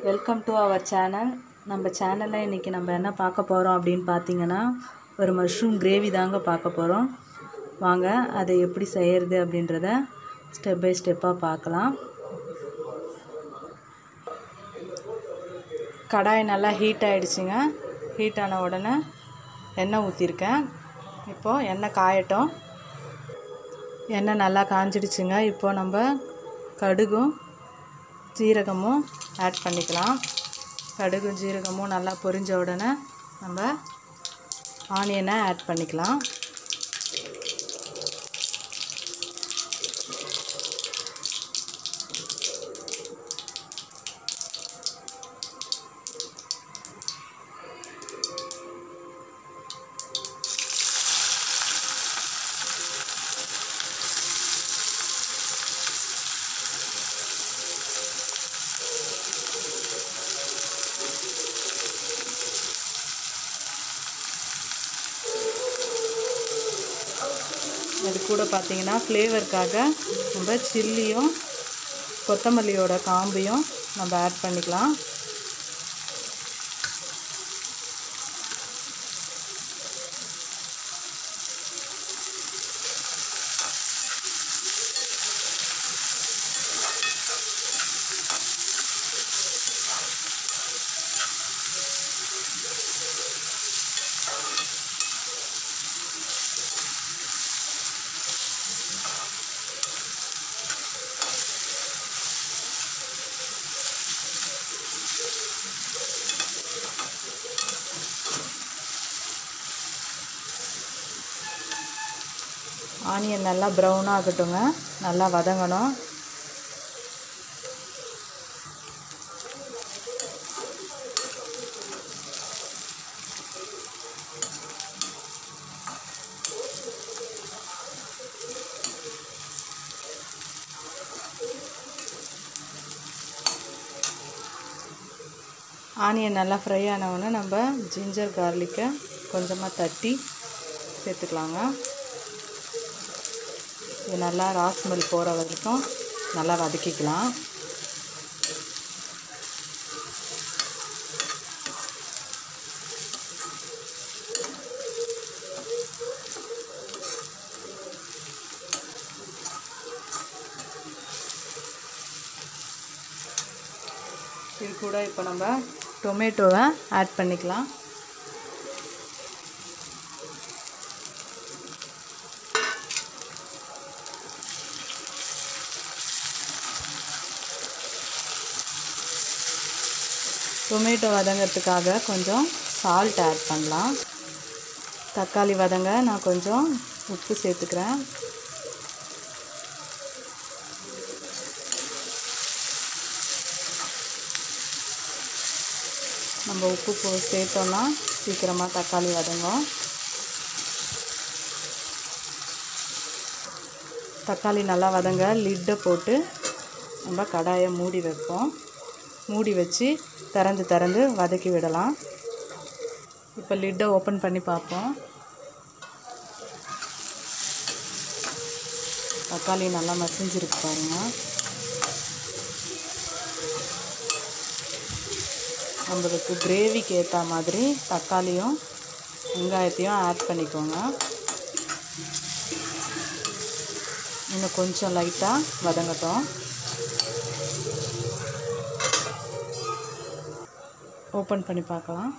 welcome to our channel நம்ம சேனலில் இன்றைக்கி நம்ம என்ன பார்க்க போகிறோம் அப்படின்னு பார்த்தீங்கன்னா ஒரு மஷ்ரூம் கிரேவி தாங்க பார்க்க போகிறோம் வாங்க அதை எப்படி செய்கிறது அப்படின்றத ஸ்டெப் பை ஸ்டெப்பாக பார்க்கலாம் கடாய் நல்லா ஹீட் ஆகிடுச்சுங்க ஹீட் ஆன உடனே எண்ணெய் ஊற்றிருக்கேன் இப்போது எண்ணெய் காயட்டும் எண்ணெய் நல்லா காஞ்சிடுச்சுங்க இப்போது நம்ம கடுகும் ஜீரகமும் ஆட் பண்ணிக்கலாம் கடுகும் ஜீரகமும் நல்லா பொரிஞ்ச உடனே நம்ம ஆனியனை ஆட் பண்ணிக்கலாம் அது கூட பார்த்திங்கன்னா ஃப்ளேவருக்காக நம்ம சில்லியும் கொத்தமல்லியோட காம்பையும் நம்ம ஆட் பண்ணிக்கலாம் ஆனியன் நல்லா ப்ரௌனாக ஆகட்டுங்க நல்லா வதங்கணும் ஆனியன் நல்லா ஃப்ரை ஆனவுடனே நம்ம ஜிஞ்சர் கார்லிக்கை கொஞ்சமாக தட்டி சேர்த்துக்கலாங்க இது நல்லா ராஸ்மெல் போகிற வரைக்கும் நல்லா வதக்கிக்கலாம் இது கூட இப்போ நம்ம டொமேட்டோவை ஆட் பண்ணிக்கலாம் டொமேட்டோ வதங்கிறதுக்காக கொஞ்சம் சால்ட் ஆட் பண்ணலாம் தக்காளி வதங்க நான் கொஞ்சம் உப்பு சேர்த்துக்கிறேன் நம்ம உப்பு போ சேர்த்தோன்னா சீக்கிரமாக தக்காளி வதங்கும் தக்காளி நல்லா வதங்க லிட்டை போட்டு நம்ம கடாயை மூடி வைப்போம் மூடி வச்சு திறந்து திறந்து வதக்கி விடலாம் இப்போ லிட்டை ஓப்பன் பண்ணி பார்ப்போம் தக்காளி நல்லா மசிஞ்சிருக்கு பாருங்கள் நம்மளுக்கு கிரேவிக்கு ஏற்ற மாதிரி தக்காளியும் வெங்காயத்தையும் ஆட் பண்ணிக்கோங்க இன்னும் கொஞ்சம் லைட்டாக வதங்கட்டும் ஓப்பன் பண்ணி பார்க்கலாம்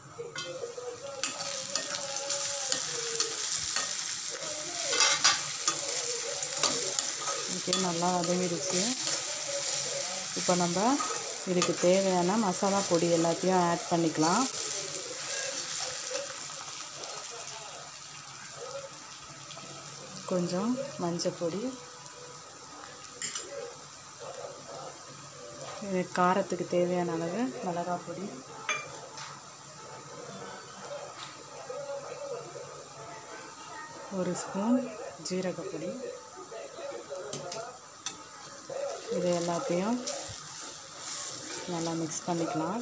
ஓகே நல்லா வதங்கிடுச்சு இப்போ நம்ம இதுக்கு தேவையான மசாலா பொடி எல்லாத்தையும் ஆட் பண்ணிக்கலாம் கொஞ்சம் மஞ்சள் பொடி இது காரத்துக்கு தேவையான அளவு மிளகாய் பொடி ஒரு ஸ்பூன் ஜீரகப்பொடி இது எல்லாத்தையும் நல்லா மிக்ஸ் பண்ணிக்கலாம்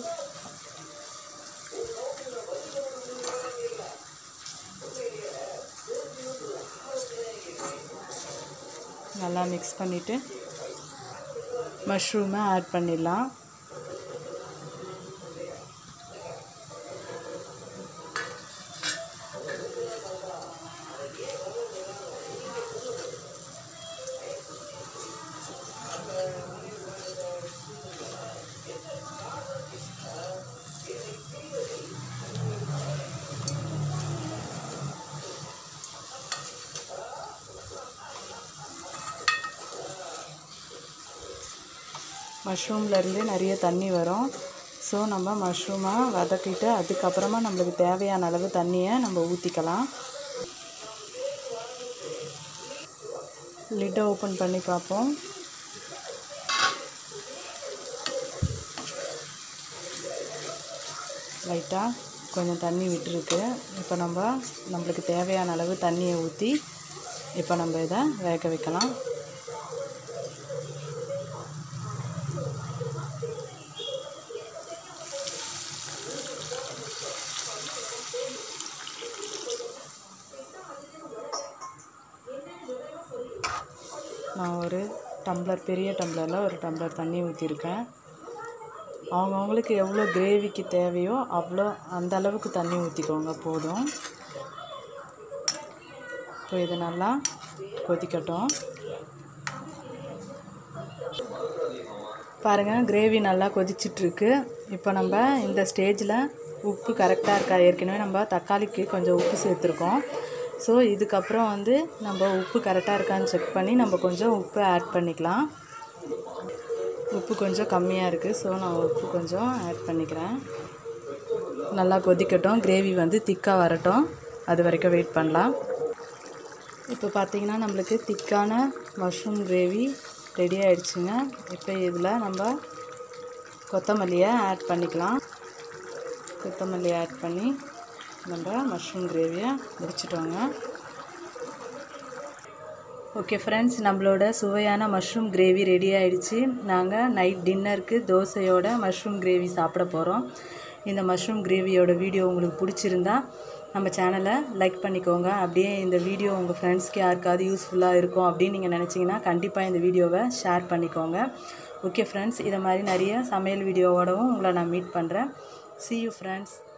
நல்லா மிக்ஸ் பண்ணிவிட்டு மஷ்ரூமை ஆட் பண்ணிடலாம் மஷ்ரூம்லேருந்து நிறைய தண்ணி வரும் ஸோ நம்ம மஷ்ரூமை வதக்கிட்டு அதுக்கப்புறமா நம்மளுக்கு தேவையான அளவு தண்ணியை நம்ம ஊற்றிக்கலாம் லிட்டை ஓப்பன் பண்ணி பார்ப்போம் லைட்டாக கொஞ்சம் தண்ணி விட்டுருக்கு இப்போ நம்ம நம்மளுக்கு தேவையான அளவு தண்ணியை ஊற்றி இப்போ நம்ம இதை வேக வைக்கலாம் நான் ஒரு டம்ளர் பெரிய டம்ளரில் ஒரு டம்ளர் தண்ணி ஊற்றிருக்கேன் அவங்கவுங்களுக்கு எவ்வளோ கிரேவிக்கு தேவையோ அவ்வளோ அந்த அளவுக்கு தண்ணி ஊற்றிக்கோங்க போதும் இப்போ இது நல்லா கொதிக்கட்டும் பாருங்கள் கிரேவி நல்லா கொதிச்சிட்ருக்கு இப்போ நம்ம இந்த ஸ்டேஜில் உப்பு கரெக்டாக இருக்கா ஏற்கனவே நம்ம தக்காளிக்கு கொஞ்சம் உப்பு சேர்த்துருக்கோம் ஸோ இதுக்கப்புறம் வந்து நம்ம உப்பு கரெக்டாக இருக்கான்னு செக் பண்ணி நம்ம கொஞ்சம் உப்பு ஆட் பண்ணிக்கலாம் உப்பு கொஞ்சம் கம்மியாக இருக்குது ஸோ நான் உப்பு கொஞ்சம் ஆட் பண்ணிக்கிறேன் நல்லா கொதிக்கட்டும் கிரேவி வந்து திக்காக வரட்டும் அது வரைக்கும் வெயிட் பண்ணலாம் இப்போ பார்த்தீங்கன்னா நம்மளுக்கு திக்கான மஷ்ரூம் கிரேவி ரெடி ஆயிடுச்சுங்க இப்போ இதில் நம்ம கொத்தமல்லியை ஆட் பண்ணிக்கலாம் கொத்தமல்லி ஆட் பண்ணி நம்ம மஷ்ரூம் கிரேவியை முடிச்சிட்டோங்க ஓகே ஃப்ரெண்ட்ஸ் நம்மளோட சுவையான மஷ்ரூம் கிரேவி ரெடி ஆயிடுச்சு நாங்கள் நைட் டின்னருக்கு தோசையோட மஷ்ரூம் கிரேவி சாப்பிட போகிறோம் இந்த மஷ்ரூம் கிரேவியோட வீடியோ உங்களுக்கு பிடிச்சிருந்தா நம்ம சேனலை லைக் பண்ணிக்கோங்க அப்படியே இந்த வீடியோ உங்கள் ஃப்ரெண்ட்ஸ்க்கு யாருக்காவது யூஸ்ஃபுல்லாக இருக்கும் அப்படின்னு நீங்கள் நினச்சிங்கன்னா கண்டிப்பாக இந்த வீடியோவை ஷேர் பண்ணிக்கோங்க ஓகே ஃப்ரெண்ட்ஸ் இதை மாதிரி நிறைய சமையல் வீடியோவோடவும் உங்களை நான் மீட் பண்ணுறேன் see you ஃப்ரெண்ட்ஸ்